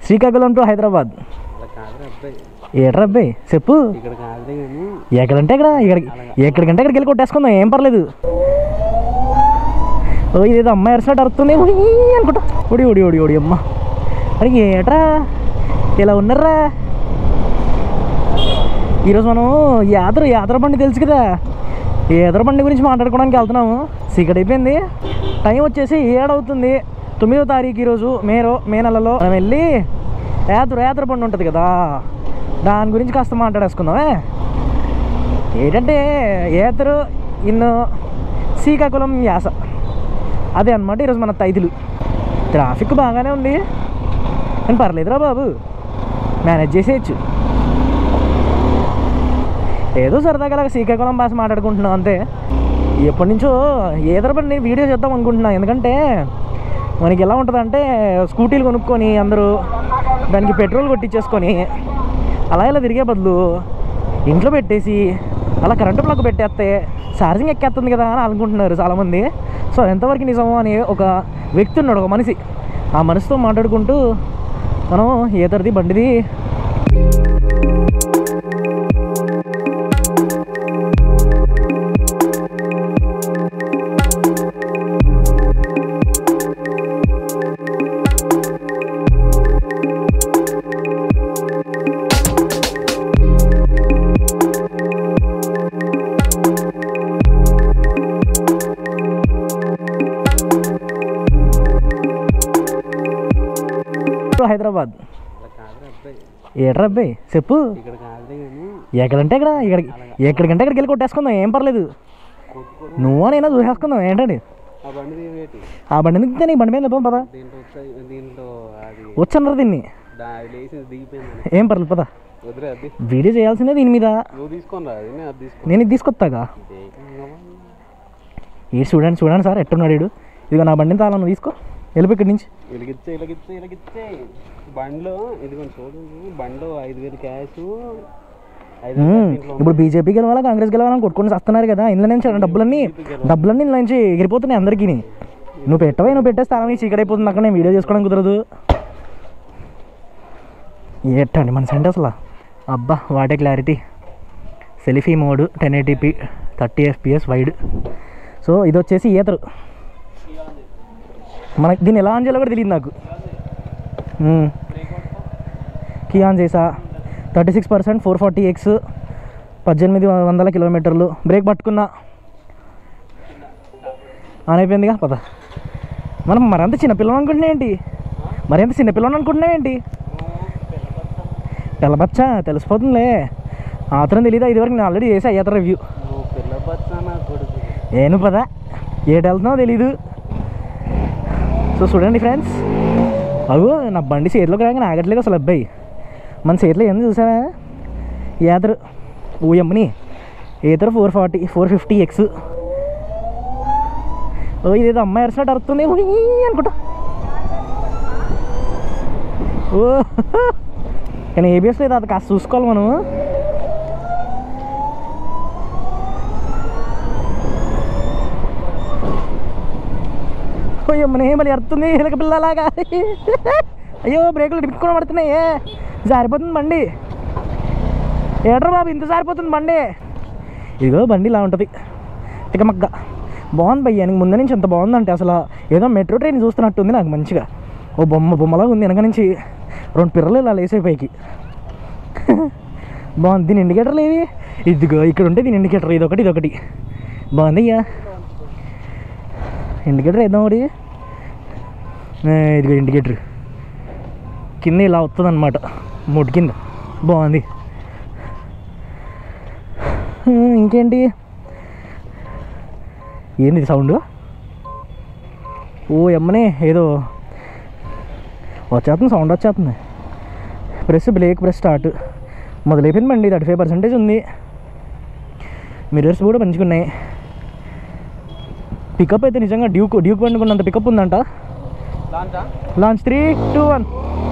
Srikakulam to Hyderabad అలా కాదురా అబ్బాయి ఏట్రా అబ్బాయి చెప్పు ఇక్కడ కాదులే కానీ ఎక్కడంటే ఇక్కడ ఎక్కడికి ఎక్కడికంటే అక్కడికి వెళ్ళి కొట్టేసుకుందాం ఏం పర్లేదు ఓ ఇదేదో అమ్మాయి అరిసినట్టు అరుతుంది ఉయ్ అనుకుంటా ఒడి ఒడి ఒడి ఒడి అమ్మ అరే ఏట్రా ఇలా ఉన్నారా ఈరోజు మనం యాత్ర యాత్ర బండి తెలుసు కదా యాత్ర బండి గురించి మాట్లాడుకోవడానికి వెళ్తున్నాము సీకట్ అయిపోయింది టైం వచ్చేసి ఏడవుతుంది తొమ్మిదో తారీఖు ఈరోజు మే రో మే నెలలో మనం వెళ్ళి యాత్ర యాత్ర బండి ఉంటుంది కదా దాని గురించి కాస్త మాట్లాడేసుకుందామే ఏంటంటే ఏతరు ఇన్ను శ్రీకాకుళం యాస అదే అనమాట ఈరోజు మన తైదులు ట్రాఫిక్ బాగానే ఉంది కానీ పర్లేదురా బాబు మేనేజ్ చేసేయచ్చు ఏదో సరదాగా అలాగ శ్రీకాకుళం భాష మాట్లాడుకుంటున్నాం అంతే ఎప్పటి నుంచో ఏదో పని నేను వీడియో చేద్దాం అనుకుంటున్నాను ఎందుకంటే మనకి ఎలా ఉంటుందంటే స్కూటీలు కొనుక్కొని అందరూ దానికి పెట్రోల్ కొట్టించేసుకొని అలా ఇలా తిరిగే బదులు ఇంట్లో పెట్టేసి అలా కరెంటు ప్లగ్ పెట్టేస్తే ఛార్జింగ్ ఎక్కేస్తుంది కదా అని అనుకుంటున్నారు చాలామంది సో ఎంతవరకు నిజమో అని ఒక వ్యక్తి ఉన్నాడు ఒక మనిషి ఆ మనిషితో మాట్లాడుకుంటూ మనం ఏతరిది బండిది హైదరాబాద్ అలా కాదురా అబ్బాయి ఏట్రా అబ్బాయి చెప్పు ఇక్కడ కాదులే కానీ ఎక్కడంటే ఇక్కడ ఎక్కడికి ఎక్కడికంటే అక్కడికి వెళ్ళి కొట్టేసుకుందాం ఏం పర్లేదు కొట్టుకోవడం నువ్వు నేనా చూసేసుకుందాం ఏంటండి ఆ బండి ఏంటి ఆ బండి ఎందుకు నీ బండి మీద లేపం పదా దీంట్లో వచ్చాయి దీంట్లో అది వచ్చన్నారు దీన్ని దా లేచి దిగిపోయింది ఏం పర్లేదు పదా వదిలే అది వీడియో చేయాల్సిందే దీని మీద నువ్వు తీసుకొని రా అది నేను అది తీసుకో నేను ఇది తీసుకొస్తాగా ఈ చూడండి చూడండి సార్ ఎట్టున్నాడు వీడు ఇదిగో నా బండిని తాళం తీసుకో వెళ్ళిపో ఇక్కడి నుంచి ఇలాగిచ్చే ఇలాగిచ్చే ఇలాగిచ్చే బండిలో ఇదిగోండి చూడండి బండిలో ఐదు వేలు క్యాష్ ఐదు వేలు మ్మ్. cash ఇంట్లో ఇప్పుడు బీజేపీ గెలవాలా కాంగ్రెస్ గెలవాలని కొట్టుకొని వస్తున్నారు కదా ఇందులో నుంచి డబ్బులన్నీ డబ్బులన్నీ ఇందులో నుంచి ఎగిరిపోతున్నాయి అందరికీ నువ్వు పెట్టవే నువ్వు పెట్టేస్తే స్థలం ఈ చీకటి అయిపోతుంది అక్కడ నేను వీడియో చేసుకోవడం కుదరదు ఏటండి మన సెంటర్ అసలు అబ్బా what a clarity selfie mode ten eighty p thirty FPS wide so ఇది వచ్చేసి ఈతరు మనకి దీన్ని ఎలా ఆన్ చేయాలో కూడా తెలియదు నాకు మ్మ్. కీ ఆన్ చేసా thirty six percent four forty X పద్దెనిమిది వందల కిలోమీటర్లు బ్రేక్ పట్టుకున్నా ఆన్ అయిపోయిందిగా పద మనం మరంత చిన్నపిల్లలు అనుకుంటున్నా ఏంటి మరింత చిన్నపిల్లలు అనుకుంటున్నా ఏంటి పిల్లబచ్చా తెలిసిపోతుందిలే ఆతరం తెలియదు ఇదివరకు నేను ఆల్రెడీ చేసా ఈతర రివ్యూ నువ్వు పిల్ల బచ్చా నా కొడుకు ఏను పద ఏడు వెళ్తున్నావు తెలీదు సో చూడండి ఫ్రెండ్స్ అవు నా బండి చేతిలోకి రాగానే ఆగట్లేదు అసలు అబ్బాయి మన చేతిలో ఏంది చూసావా ఏతరు ఊయమ్మని Ather four forty four fifty X ఓ ఇదేదో అమ్మాయి అరిసినట్టు అరుతుంది ఉయ్ అనుకుంటా ఓ కానీ ఏబిఎస్ లేదు అది కాస్త చూసుకోవాలి మనం అయ్యో మన ఏమని అరుతుంది ఎలక పిల్లలాగా అయ్యో బ్రేకులు టిప్పుకొని పడుతున్నాయి జారిపోతుంది బండి ఏడ్రా బాబు ఇంత జారిపోతుంది బండి ఇదిగో బండి ఇలా ఉంటుంది తికమగ్గ బాగుంది భయ్య నీకు ముందు నుంచి ఎంత బాగుందంటే అసలు ఏదో మెట్రో ట్రైన్ చూస్తున్నట్టుంది నాకు మంచిగా ఓ బొమ్మ బొమ్మలాగా ఉంది వెనక నుంచి రెండు పిర్రలు ఇలా లేసే పైకి బాగుంది దీని ఇండికేటర్లు ఏవి ఇదిగో ఇక్కడ ఉంటే దీని ఇండికేటర్ ఇది ఒకటి ఇది ఒకటి బాగుంది అయ్యా ఇండికేటర్ వేద్దాం ఒకటి ఆ, ఇదిగో ఇండికేటర్ కింద ఇలా వస్తుంది అనమాట మూడు కింద బాగుంది ఆ, ఇంకేంటి ఏంది ఇది సౌండ్ ఓ ఎమ్మనే ఏదో వచ్చేస్తుంది సౌండ్ వచ్చేస్తుంది ప్రెస్ బ్రేక్ ప్రెస్ స్టార్ట్ మొదలైపోయింది బండి థర్టీ ఫైవ్ పర్సెంటేజ్ ఉంది మిర్రర్స్ కూడా మంచిగా ఉన్నాయి పికప్ అయితే నిజంగా డ్యూక్ డ్యూక్ బండి కొన్నంత పికప్ ఉందంట దాంటా లాంచ్ త్రీ టూ వన్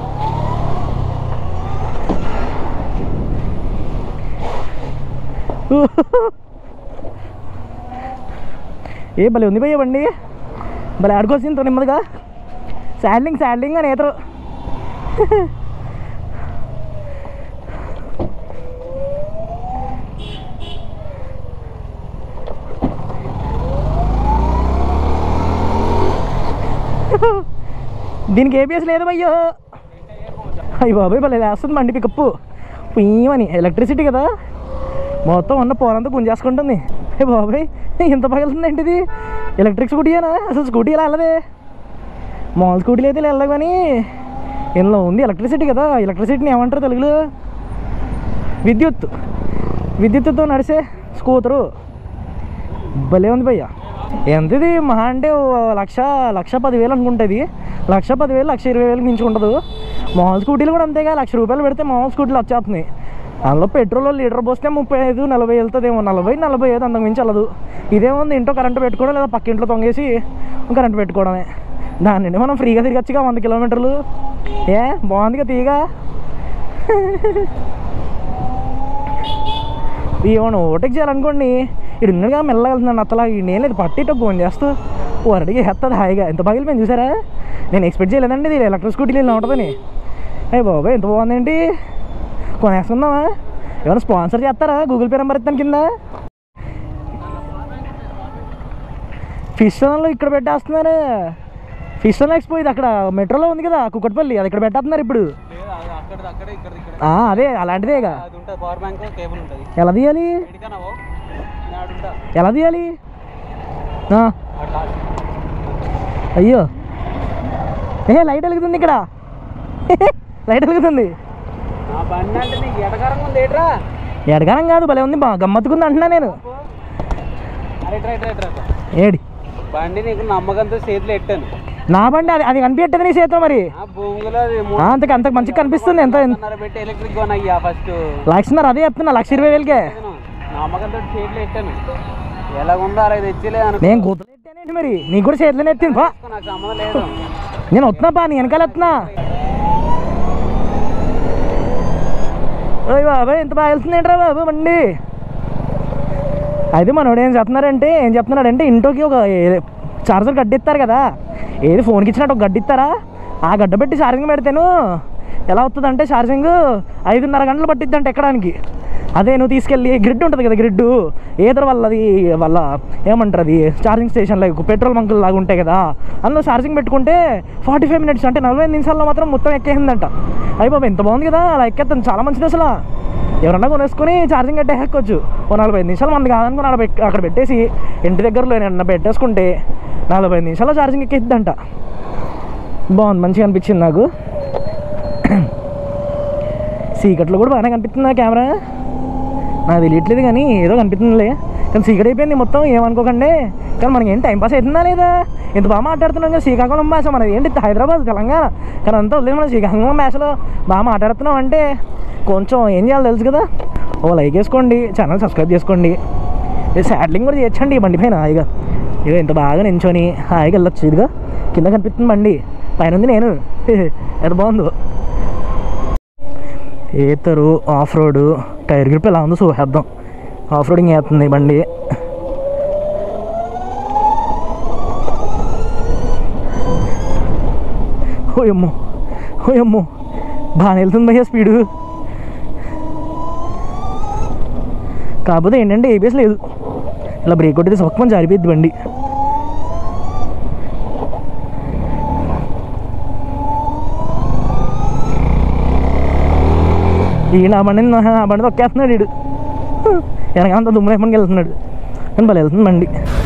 ఏ భలే ఉంది భయ్య బండి భలే ఆడుకోవాల్సింది నెమ్మదిగా శాడ్లింగ్ శాడ్లింగ్ అని ఏతరు దీనికి ఏబిఎస్ లేదు అయ్యో అయ్యి బాబాయ్ భలే వేస్తుంది బండి పికప్ పుయ్యమని ఎలక్ట్రిసిటీ కదా మొత్తం ఉన్న పోలంతా గుంజేసుకుంటుంది ఏ బాబాయ్ ఇంత పగులుతుంది ఏంటి ఇది ఎలక్ట్రిక్ స్కూటీయేనా అసలు స్కూటీ ఇలా వెళ్ళదే మామూలు స్కూటీలు అయితే ఇలా వెళ్ళదు కానీ ఇందులో ఉంది ఎలక్ట్రిసిటీ కదా ఎలక్ట్రిసిటీని ఏమంటారు తెలుగులో విద్యుత్ విద్యుత్తుతో నడిసే స్కూటరు భలే ఉంది భయ్య ఎంత ఇది మహా అంటే ఓ లక్ష లక్ష పదివేలు అనుకుంటుంది లక్ష పదివేలు లక్ష ఇరవై వేలకు మించి ఉండదు మామూలు స్కూటీలు కూడా అంతేగా లక్ష రూపాయలు పెడితే మామూలు స్కూటీలు వచ్చేస్తున్నాయి అందులో పెట్రోల్ లీటర్ పోస్తే ముప్పై ఐదు నలభై వెళ్తుందేమో నలభై నలభై ఐదు అంతకు మించి వెళ్ళదు ఇదేముంది ఇంట్లో కరెంటు పెట్టుకోవడం లేదా పక్క ఇంట్లో తొంగేసి కరెంటు పెట్టుకోవడమే దాని నుండి మనం ఫ్రీగా తిరగచ్చుగా వంద కిలోమీటర్లు ఏ బాగుందిగా తీయగా ఏమన్నా ఓటకి చేయాలనుకోండి ఇడు ఉన్నగా మెల్లగా వెళ్తున్నాను అత్తలా ఈ నేను లేదు పట్టితో ఫోన్ చేస్తూ ఓ అడిగి హెత్తది హాయిగా ఎంత పగిలిపోయింది చూసారా నేను ఎక్స్పెక్ట్ చేయలేదండి ఇది ఎలక్ట్రిక్ స్కూటీలు ఇలా ఉంటుందని అయ్యి బాబాయ్ ఎంత బాగుందేంటి కొనేసుకుందామా ఏమైనా స్పాన్సర్ చేస్తారా గూగుల్ పే నెంబర్ ఇస్తాను కింద ఫిష్ లో ఇక్కడ పెట్టేస్తున్నారు ఫిష్ ఎక్స్పో ఇది అక్కడ మెట్రోలో ఉంది కదా కుక్కట్పల్లి అది ఇక్కడ పెట్టేస్తున్నారు ఇప్పుడు అక్కడ అక్కడ ఇక్కడ ఇక్కడ ఆ, అదే అలాంటిదేగా అది ఉంటుంది పవర్ బ్యాంక్ కేబుల్ ఉంటుంది ఎలా తీయాలి ఎడికనావో నేను ఉంటా ఎలా తీయాలి ఆ, అట్లా అయ్యో ఏ లైట్ వెలుగుతుంది ఇక్కడ లైట్ వెలుగుతుంది నా బండి అంటే నీకు ఎటకారంగా ఉంది ఏట్రా ఎడగానం కాదు భలే ఉంది బా గమ్మత్తుకుంది అంటున్నా నేను అరే ట్రై ట్రై ట్రై ఏడి బండి నీకు నమ్మకంతో చేతిలో ఎట్టాను నా బండి అది అది కనిపించట్లేదు నీ చేతిలో మరి ఆ భూమిలో అది ఆ, అంతకు అంతకు మంచిగా కనిపిస్తుంది ఎంత మూడున్నర పెట్టి ఎలక్ట్రిక్ కొనయ్యా ఫస్ట్ లక్షన్నర అదే చెప్తున్నా లక్ష ఇరవై వేలకే నమ్మకంతో చేతిలో ఎట్టాను ఎలా ఉందో అలా తెచ్చిలే అనుకో నేను కూతురు ఎట్టానేంటి మరి నీకు కూడా చేతిలోనే ఎత్తింది పా నాకు సంబంధం లేదు నేను వస్తున్నా పా నీ వెనకాల వస్తున్నా ఓయ్ బాబాయ్ ఎంత బాగా వెళ్తుంది ఏంట్రా బాబు బండి అయితే మనోడు ఏం చెప్తున్నారంటే ఏం చెప్తున్నాడంటే ఇంట్లోకి ఒక చార్జర్ గడ్డిస్తారు కదా ఏది ఫోన్కి ఇచ్చినట్టు ఒక గడ్డిస్తారా ఆ గడ్డ పెట్టి ఛార్జింగ్ పెడితేను ఎలా అవుతుందంటే ఛార్జింగ్ ఐదున్నర గంటలు పట్టిద్దంట ఎక్కడానికి అదే నువ్వు తీసుకెళ్ళి గ్రిడ్ ఉంటుంది కదా గ్రిడ్ ఏదర్ వల్లది వల్ల ఏమంటారు అది ఛార్జింగ్ స్టేషన్ లైక్ పెట్రోల్ బంకులు లాగా ఉంటాయి కదా అందులో ఛార్జింగ్ పెట్టుకుంటే ఫార్టీ ఫైవ్ మినిట్స్ అంటే నలభై ఐదు నిమిషాల్లో మాత్రం మొత్తం ఎక్కేసిందంట అయ్యి బాబా ఎంత బాగుంది కదా అలా ఎక్కేస్తాను చాలా మంచిది అసలు ఎవరన్నా కొనేసుకొని ఛార్జింగ్ కట్టే ఎక్కొచ్చు ఓ నలభై ఐదు నిమిషాలు మనది కాదనుకుని అక్కడ పెట్- అక్కడ పెట్టేసి ఇంటి దగ్గరలో ఏమన్నా పెట్టేసుకుంటే నలభై ఐదు నిమిషాల్లో ఛార్జింగ్ ఎక్కిద్దంట బాగుంది మంచిగా అనిపించింది నాకు సీకట్లో కూడా బాగానే కనిపిస్తుందా కెమెరా నాకు తెలియట్లేదు కానీ ఏదో కనిపిస్తుందిలే కానీ సీకట్ అయిపోయింది మొత్తం ఏమనుకోకండి కానీ మనకి ఏం టైం పాస్ అవుతుందా లేదా ఇంత బాగా మాట్లాడుతున్నాం కదా శ్రీకాకుళం భాష మనది ఏంటి హైదరాబాద్ తెలంగాణ కానీ అంతా వదిలేదు మనం శ్రీకాకుళం భాషలో బాగా మాట్లాడుతున్నాం అంటే కొంచెం ఏం చేయాలి తెలుసు కదా ఓ లైక్ వేసుకోండి ఛానల్ సబ్స్క్రైబ్ చేసుకోండి ఇది శాటిలింగ్ కూడా చేయొచ్చండి ఈ బండి పైన హాయిగా ఇక ఇంత బాగా నించొని హాయిగా వెళ్ళొచ్చు ఇదిగా కింద కనిపిస్తుంది బండి పైన ఉంది నేను ఎంత బాగుందో Ather off road tyre grip ఎలా ఉందో చూసేద్దాం ఆఫ్ రోడింగ్ వేస్తుంది ఈ బండి ఓయమ్మో ఓయమ్మో బాగానే వెళ్తుంది భయ్యా స్పీడు కాకపోతే ఏంటంటే ఏబిఎస్ లేదు ఇలా బ్రేక్ కొట్టితే సొక్కమని జారిపోద్ది బండి ఈ నా బండి నా బండి తొక్కేస్తున్నాడు వీడు వెనకాలంతా దుమ్ము లేపడానికి వెళ్తున్నాడు కానీ భలే వెళ్తుంది బండి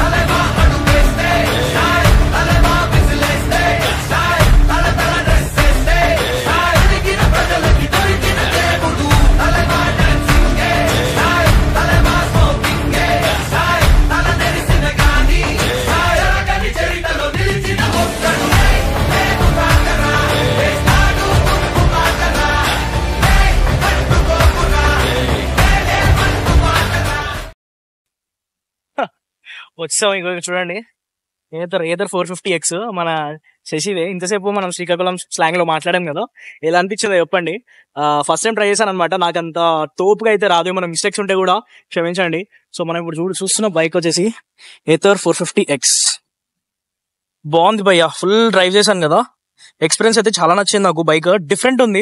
వచ్చాం ఇంకో చూడండి Ather Ather four fifty X మన శశివే ఇంతసేపు మనం శ్రీకాకుళం స్లాంగ్ లో మాట్లాడాం కదా ఎలా అనిపించిందో చెప్పండి ఫస్ట్ టైం ట్రై చేశాను అనమాట నాకు అంత తోపుగా అయితే రాదు ఏమైనా మిస్టేక్స్ ఉంటే కూడా క్షమించండి సో మనం ఇప్పుడు చూడు చూస్తున్న బైక్ వచ్చేసి ఏతర్ ఫోర్ ఫిఫ్టీ ఎక్స్ బాగుంది భయ్య ఫుల్ డ్రైవ్ చేశాను కదా ఎక్స్పీరియన్స్ అయితే చాలా నచ్చింది నాకు బైక్ డిఫరెంట్ ఉంది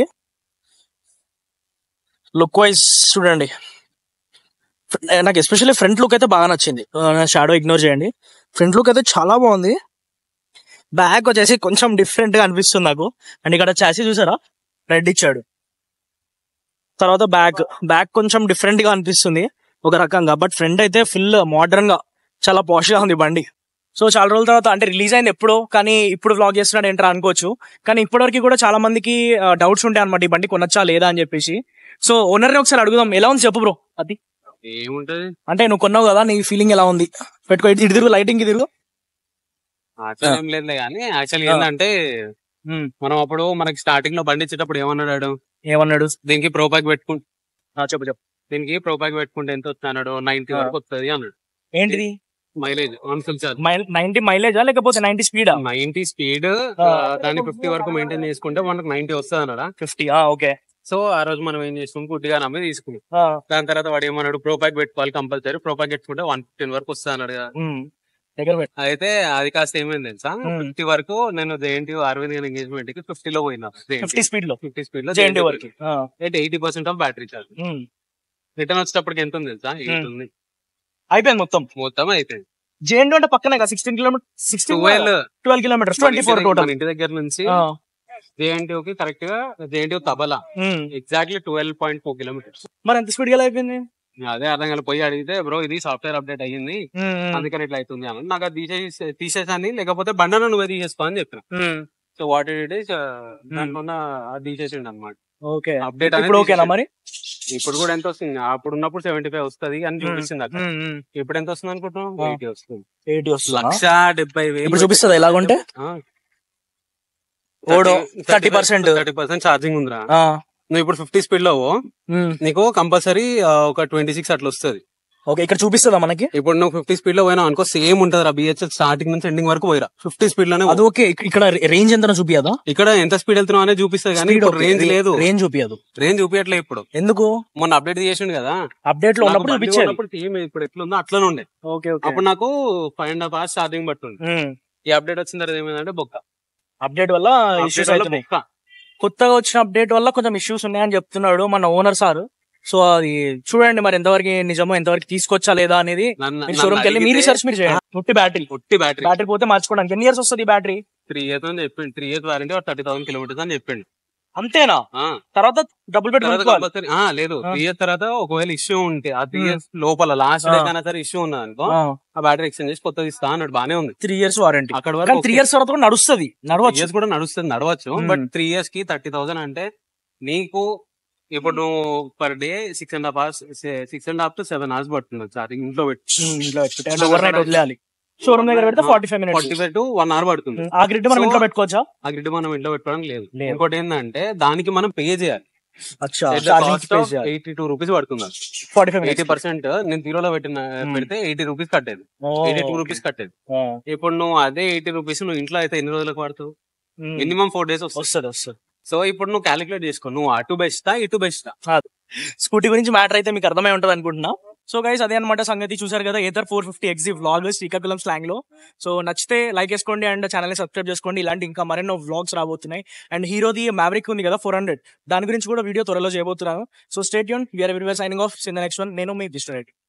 లుక్ వైజ్ చూడండి నాకు ఎస్పెషల్లీ ఫ్రంట్ లుక్ అయితే బాగా నచ్చింది షాడో ఇగ్నోర్ చేయండి ఫ్రంట్ లుక్ అయితే చాలా బాగుంది బ్యాక్ వచ్చేసి కొంచెం డిఫరెంట్ గా అనిపిస్తుంది నాకు అండ్ ఇక్కడ చాసీ చూసారా రెడ్ ఇచ్చాడు తర్వాత బ్యాక్ బ్యాక్ కొంచెం డిఫరెంట్ గా అనిపిస్తుంది ఒక రకంగా బట్ ఫ్రంట్ అయితే ఫుల్ మోడర్న్ గా చాలా పాష్ గా ఉంది బండి సో చాలా రోజుల తర్వాత అంటే రిలీజ్ అయింది ఎప్పుడో కానీ ఇప్పుడు వ్లాగ్ చేస్తున్నాడు ఏంట్రా అనుకోవచ్చు కానీ ఇప్పటివరకు కూడా చాలా మందికి డౌట్స్ ఉంటాయి అనమాట ఈ బండి కొనొచ్చా లేదా అని చెప్పేసి సో ఓనర్ ని ఒకసారి అడుగుదాం ఎలా ఉంది చెప్పు బ్రో అది ఏముంటది అంటే నువ్వు కొన్నావు కదా నీ ఫీలింగ్ ఎలా ఉంది పెట్టుకో ఇటు ఇటు తిరుగు లైటింగ్ కి తిరుగు యాక్చువల్ ఏం లేదులే కానీ యాక్చువల్ ఏంటంటే మనం అప్పుడు మనకి స్టార్టింగ్ లో బండి ఇచ్చేటప్పుడు ఏమన్నాడు ఏమన్నాడు దీనికి ప్రో ప్యాక్ పెట్టుకుంటే ఆ, చెప్పు చెప్పు దీనికి ప్రో ప్యాక్ పెట్టుకుంటే ఎంత వస్తుంది అన్నాడు నైన్టీ ఆ. వరకు వస్తుంది అన్నాడు ఏంటిది mileage one full charge ninety మైలేజా లేకపోతే నైన్టీ స్పీడా నైన్టీ స్పీడ్ ఆ. దాన్ని ఫిఫ్టీ వరకు మెయింటైన్ చేసుకుంటే మనకు నైన్టీ వస్తుంది అన్నాడా ఫిఫ్టీ ఓకే సో ఆ రోజు మనం ఏం చేసుకుని గుడ్డిగా నమ్మి తీసుకున్నాం దాని తర్వాత వాడు ఏమన్నాడు ప్రో ప్యాక్ పెట్టుకోవాలి కంపల్సరీ ప్రో ప్యాక్ పెట్టుకుంటే వన్ ఫిఫ్టీన్ వరకు వస్తుంది అన్నాడు కదా దగ్గర పెట్టు అయితే అది కాస్త ఏమైంది తెలుసా Hmm. ఫిఫ్టీ వరకు నేను జేఎన్టీ అరవింద్ గారి ఎంగేజ్మెంట్ కి ఫిఫ్టీ లో పోయినా ఫిఫ్టీ స్పీడ్ లో ఫిఫ్టీ స్పీడ్ లో జేఎన్టీ వరకు eighty percent of battery charge ఉమ్. రిటర్న్ వచ్చేటప్పటికి ఎంత ఉంది తెలుసా ఎయిట్ Hmm. ఉంది అయిపోయింది మొత్తం మొత్తం అయిపోయింది జేఎన్టీ అంటే పక్కనే కదా sixteen kilometre sixteen twelve twelve kilometres twenty four total ఇంటి దగ్గర నుంచి జేఎన్టీ కి కరెక్ట్ గా జేఎన్టీ తబలా exactly twelve point four kilometres మరి ఎంత స్పీడ్ గా అయిపోయింది అదే అర్థం కాదు పోయి అడిగితే బ్రో ఇది సాఫ్ట్వేర్ అప్డేట్ అయ్యింది అందుకని ఇట్లా అవుతుంది అని నాకు అది తీసేసి తీసేసాని లేకపోతే బండను నువ్వే తీసేసుకో అని చెప్పిన సో వాట్ ఇట్ ఇస్ దాంట్లో ఉన్న అది తీసేసిండు అనమాట ఓకే అప్డేట్ ఇప్పుడు ఓకేనా మరి ఇప్పుడు కూడా ఎంత వస్తుంది అప్పుడు ఉన్నప్పుడు సెవెంటీ ఫైవ్ వస్తుంది అని చూపిస్తుంది అక్కడ ఇప్పుడు ఎంత వస్తుంది అనుకుంటున్నాం ఆ. ఎయిటీ వస్తుంది ఎయిటీ వస్తుంది లక్ష డెబ్బై వేలు ఇప్పుడు చూపిస్తుంది ఎలాగుంటే odo thirty percent thirty percent charging ఉందిరా నువ్వు ఇప్పుడు ఫిఫ్టీ స్పీడ్ లో పో, నీకు కంపల్సరీ ఒక ట్వంటీ సిక్స్ అట్లా వస్తుంది ఓకే ఇక్కడ చూపిస్తుందా మనకి ఇప్పుడు నువ్వు ఫిఫ్టీ స్పీడ్ లో పోయినా అనుకో సేమ్ ఉంటది రా బిహెచ్ఎల్ స్టార్టింగ్ నుంచి ఎండింగ్ వరకు పోయిరా ఫిఫ్టీ స్పీడ్ లోనే అది ఓకే ఇక్- ఇక్కడ రేంజ్ ఎంత చూపియదా ఇక్కడ ఎంత స్పీడ్ వెళ్తున్నావు అనేది చూపిస్తుంది కానీ రేంజ్ లేదు రేంజ్ చూపియదు రేంజ్ చూపించట్లే ఇప్పుడు ఎందుకు మొన్న అప్డేట్ చేసిండు కదా అప్డేట్ లో ఉన్నప్పుడు నాకు బండి చూపించాలి ఉన్నప్పుడు సేమ్ ఇప్పుడు ఎట్లుందో అట్లనే ఉండే ఓకే ఓకే అప్పుడు నాకు five and half hours charging పట్టుంది ఈ అప్డేట్ వచ్చిన తర్వాత ఏమైందంటే బొక్క అప్డేట్ వల్ల Update ఇష్యూస్ వల్ల అవుతున్నాయి బొక్క కొత్తగా వచ్చిన అప్డేట్ వల్ల కొంచెం ఇష్యూస్ ఉన్నాయని చెప్తున్నాడు మన ఓనర్ సార్ సో అది చూడండి మరి ఎంతవరకు నిజమో ఎంతవరకు తీసుకొచ్చా లేదా అనేది నన్ను- మీరు నన్ను షోరూమ్ కెళ్ళి మీ అడిగితే రిసర్చ్ మీరు చేయండి పుట్టి బ్యాటరీ పొట్టి బ్యాటరీ బ్యాటరీ పోతే మార్చుకోవడానికి ఎన్ని ఇయర్స్ వస్తుంది బ్యాటరీ త్రీ ఇయర్స్ అని చెప్పిండు three years warranty thirty thousand kilometres అని చెప్పిండు అంతేనా ఆ, తర్వాత డబ్బులు పెట్టి తర్వాత కొనుక్కోవాలి compulsory- ఆ, లేదు ఆ. త్రీ ఇయర్స్ తర్వాత ఒకవేళ ఇష్యూ ఉంటే ఆ త్రీ Hmm. ఇయర్స్ లోపల లాస్ట్ డే ఆ. కన్నా సరే ఇష్యూ ఉన్నది అనుకో ఆ బ్యాటరీ ఎక్స్చేంజ్ చేసి కొత్తది ఇస్తా అన్నాడు బానే ఉంది త్రీ ఇయర్స్ వారంటీ అక్కడ కానీ వరకు త్రీ ఇయర్స్ తర్వాత కూడా నడుస్తుంది నడవచ్చు ఇయర్స్ కూడా నడుస్తుంది నడవచ్చు Hmm. బట్ త్రీ ఇయర్స్ కి థర్టీ థౌసండ్ అంటే నీకు ఇప్పుడు నువ్వు per day six and half hours six and half to seven hours పడుతుంది ఛార్జింగ్ ఇంట్లో పెట్టి ఉమ్, ఇంట్లో పెట్టుకుంటే అంటే ఓవర్ నైట్ వదిలేయాలి షోరూమ్ దగ్గర పెడితే forty five minutes forty five to one hour పడుతుంది ఆ గ్రిడ్ మనం So- ఇంట్లో పెట్టుకోవచ్చా ఆ గ్రిడ్ మనం ఇంట్లో పెట్టుకోవడం లేదు లేదు. ఇంకోటి ఏంటంటే దానికి మనం పే చేయాలి అచ్చా ఛార్జింగ్ ఎయిటీ టూ రూపీస్ పడుతుంది forty five eighty minutes percent నేను జీరోలో పెట్టిన పెడితే ఎయిటీ రూపీస్ కట్టేది ఎయిటీ టూ రూపీస్ కట్టేది ఇప్పుడు నువ్వు అదే ఎయిటీ రూపీస్ నువ్వు ఇంట్లో అయితే ఎన్ని రోజులకు పడుతుంది మినిమం ఫోర్ డేస్ వస్తుంది వస్తుంది వస్తుంది సో ఇప్పుడు నువ్వు క్యాలిక్యులేట్ చేసుకో నువ్వు అటు బెస్టా ఇటు బెస్టా స్కూటీ గురించి మ్యాటర్ అయితే మీకు అర్థమై ఉంటది అనుకుంటున్నా సో గైస్ అదే అనమాట సంగతి చూసారు కదా Ather four fifty X vlog Srikakulam slang లో సో నచ్చితే లైక్ చేసుకోండి అండ్ ఛానల్ ని సబ్స్క్రైబ్ చేసుకోండి ఇలాంటి ఇంకా మరెన్నో వ్లాగ్స్ రాబోతున్నాయి అండ్ హీరోది మ్యావరిక్ ఉంది కదా ఫోర్ హండ్రెడ్ దాని గురించి కూడా వీడియో త్వరలో చేయబోతున్నాను సో స్టేట్ యూన్ we're everywhere signing off in the next one నేను మీ దిస్ట్